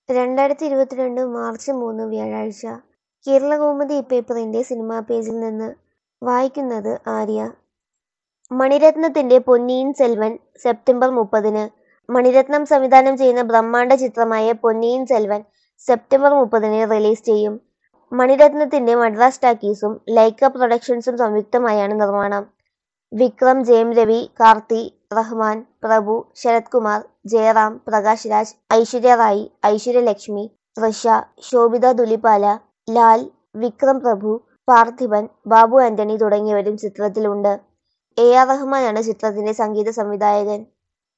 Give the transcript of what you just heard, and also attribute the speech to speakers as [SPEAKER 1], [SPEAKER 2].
[SPEAKER 1] രണ്ടായിരത്തി ഇരുപത്തിരണ്ട് മാർച്ച് മൂന്ന് വ്യാഴാഴ്ച കേരളകൗമുദി പേപ്പറിന്റെ സിനിമാ പേജിൽ നിന്ന് വായിക്കുന്നത് ആര്യ മണിരത്നത്തിന്റെ പൊന്നിയിൻ സെൽവൻ സെപ്റ്റംബർ മുപ്പതിന് മണിരത്നം സംവിധാനം ചെയ്യുന്ന ബ്രഹ്മാണ്ഡ ചിത്രമായ പൊന്നിയിൻ സെൽവൻ സെപ്റ്റംബർ മുപ്പതിന് റിലീസ് ചെയ്യും മണിരത്നത്തിന്റെ മദ്രാസ് ടാക്കീസും ലൈക്ക പ്രൊഡക്ഷൻസും സംയുക്തമായാണ് നിർമ്മാണം വിക്രം ജയം രവി കാർത്തി റഹ്മാൻ പ്രഭു ശരത് കുമാർ ജയറാം പ്രകാശ് രാജ് ഐശ്വര്യ റായി ഐശ്വര്യലക്ഷ്മി തൃഷ ശോഭിത ദുലിപാല ലാൽ വിക്രം പ്രഭു പാർത്ഥിബൻ ബാബു ആന്റണി തുടങ്ങിയവരും ചിത്രത്തിലുണ്ട് എ ആർ റഹ്മാനാണ് ചിത്രത്തിന്റെ സംഗീത സംവിധായകൻ